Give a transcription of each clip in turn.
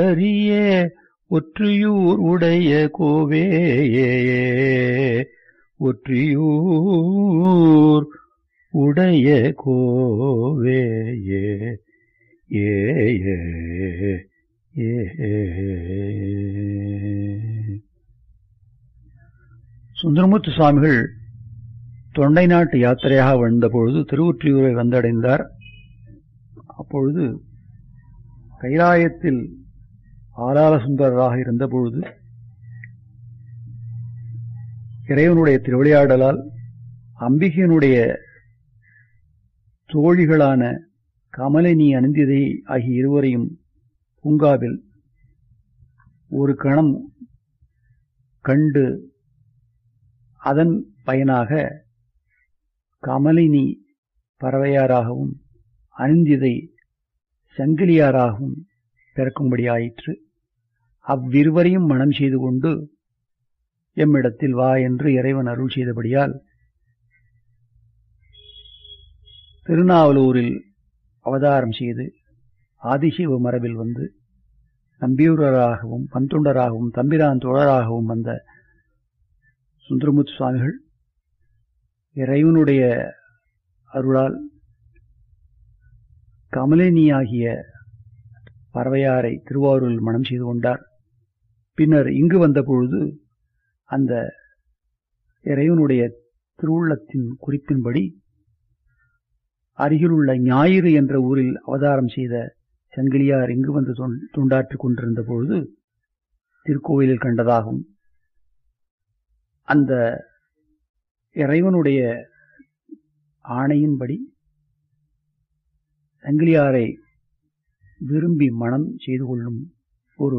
அரிய ஒற்றியூர் உடைய கோவேயே ஒற்றியூர் உடைய கோவேயே ஏ ஏ ஏ சுந்தரமூர்த்தி சுவாமிகள் தொண்டை நாட்டு யாத்திரையாக வந்தபொழுது திருவொற்றியூரை வந்தடைந்தார் அப்பொழுது கைலாயத்தில் ஆலால சுந்தரராக இருந்தபொழுது இறைவனுடைய திருவிளையாடலால் அம்பிகையினுடைய தோழிகளான கமலினி அணிந்திதை ஆகிய இருவரையும் பூங்காவில் ஒரு கணம் கண்டு அதன் பயனாக கமலினி பறவையாராகவும் அணிந்திதை சங்கிலியாராகவும் பிறக்கும்படி ஆயிற்று அவ்விருவரையும் மனம் செய்து கொண்டு எம்மிடத்தில் வா என்று இறைவன் அருள் செய்தபடியால் திருநாவலூரில் அவதாரம் செய்து ஆதிசிவ மரபில் வந்து நம்பியூரராகவும் பந்துண்டராகவும் தம்பிரான் தோழராகவும் வந்த சுந்தரமுத்து சுவாமிகள் இறைவனுடைய அருளால் கமலினியாகிய பறவையாரை திருவாரூரில் மனம் செய்து கொண்டார் பின்னர் இங்கு வந்த பொழுது அந்த இறைவனுடைய திருவுள்ளத்தின் குறிப்பின்படி அருகிலுள்ள ஞாயிறு என்ற ஊரில் அவதாரம் செய்த சங்கிலியார் இங்கு வந்து தொண்டாற்றிக் கொண்டிருந்த பொழுது திருக்கோயிலில் கண்டதாகும் அந்த இறைவனுடைய ஆணையின்படி சங்கிலியாரை விரும்பி மனம் செய்து கொள்ளும் ஒரு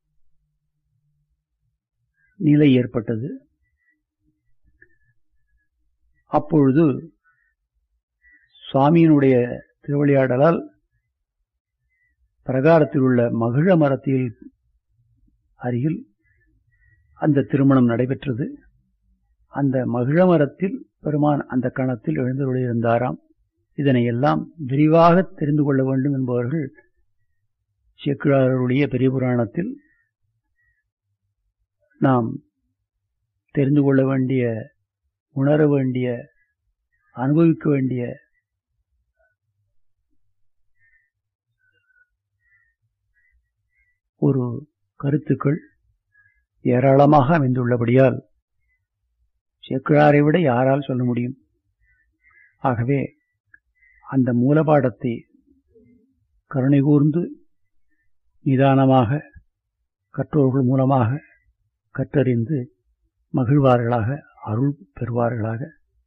நிலை ஏற்பட்டது அப்பொழுது சுவாமியினுடைய திருவிளையாடலால் பிரகாரத்தில் உள்ள மகிழ மரத்தில் அருகில் அந்த திருமணம் நடைபெற்றது அந்த மகிழ மரத்தில் பெருமான் அந்த கணத்தில் எழுந்தருளியிருந்தாராம் இதனை எல்லாம் விரிவாக தெரிந்து கொள்ள வேண்டும் என்பவர்கள் சேக்கிழாருடைய பெரிய புராணத்தில் நாம் தெரிந்து கொள்ள வேண்டிய உணர வேண்டிய அனுபவிக்க வேண்டிய ஒரு கருத்துக்கள் ஏராளமாக அமைந்துள்ளபடியால் சேக்கிழாரை விட யாரால் சொல்ல முடியும் ஆகவே அந்த மூலபாடத்தை கருணை கூர்ந்து நிதானமாக கற்றோர்கள் மூலமாக கற்றறிந்து மகிழ்வார்களாக அருள் பெறுவார்களாக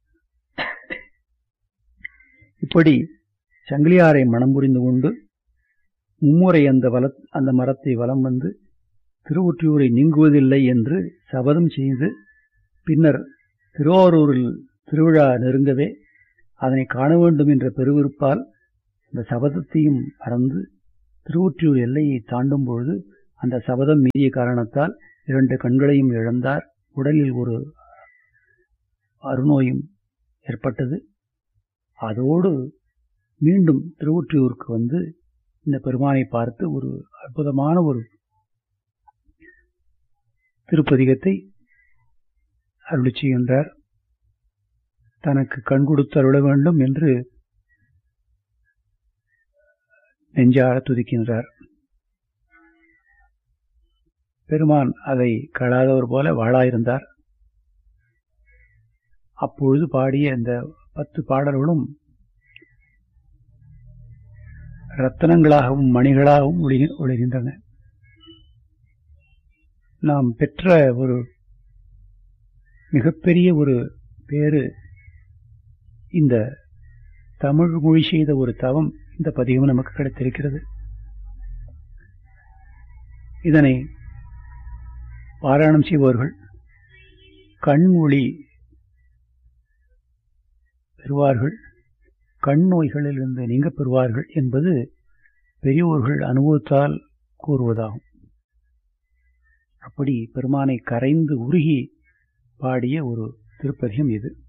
இப்படி சங்கிலியாரை மனம் புரிந்து கொண்டு மும்முறை அந்த வல அந்த மரத்தை வலம் வந்து திருவொற்றியூரை நீங்குவதில்லை என்று சபதம் செய்து பின்னர் திருவாரூரில் திருவிழா நெருங்கவே அதனை காண வேண்டும் என்ற பெருவிருப்பால் இந்த சபதத்தையும் மறந்து திருவொற்றியூர் எல்லையை தாண்டும் பொழுது அந்த சபதம் மீறிய காரணத்தால் இரண்டு கண்களையும் இழந்தார் உடலில் ஒரு அருநோயும் ஏற்பட்டது அதோடு மீண்டும் திருவொற்றியூருக்கு வந்து இந்த பெருமானை பார்த்து ஒரு அற்புதமான ஒரு திருப்பதிகத்தை அருளி செய்கின்றார் தனக்கு கண் கொடுத்து அருள வேண்டும் என்று நெஞ்சார துதிக்கின்றார் பெருமான் அதை கழாதவர் போல வாழாயிருந்தார் அப்பொழுது பாடிய இந்த பத்து பாடல்களும் ரத்தனங்களாகவும் மணிகளாகவும் ஒளிகின்றன நாம் பெற்ற ஒரு மிகப்பெரிய ஒரு பேரு இந்த தமிழ் மொழி செய்த ஒரு தவம் இந்த பதிவும் நமக்கு கிடைத்திருக்கிறது இதனை பாராயணம் செய்பவர்கள் கண் ஒளி பெறுவார்கள் கண் நோய்களிலிருந்து நீங்க பெறுவார்கள் என்பது பெரியோர்கள் அனுபவத்தால் கூறுவதாகும் அப்படி பெருமானை கரைந்து உருகி பாடிய ஒரு திருப்பதிகம் இது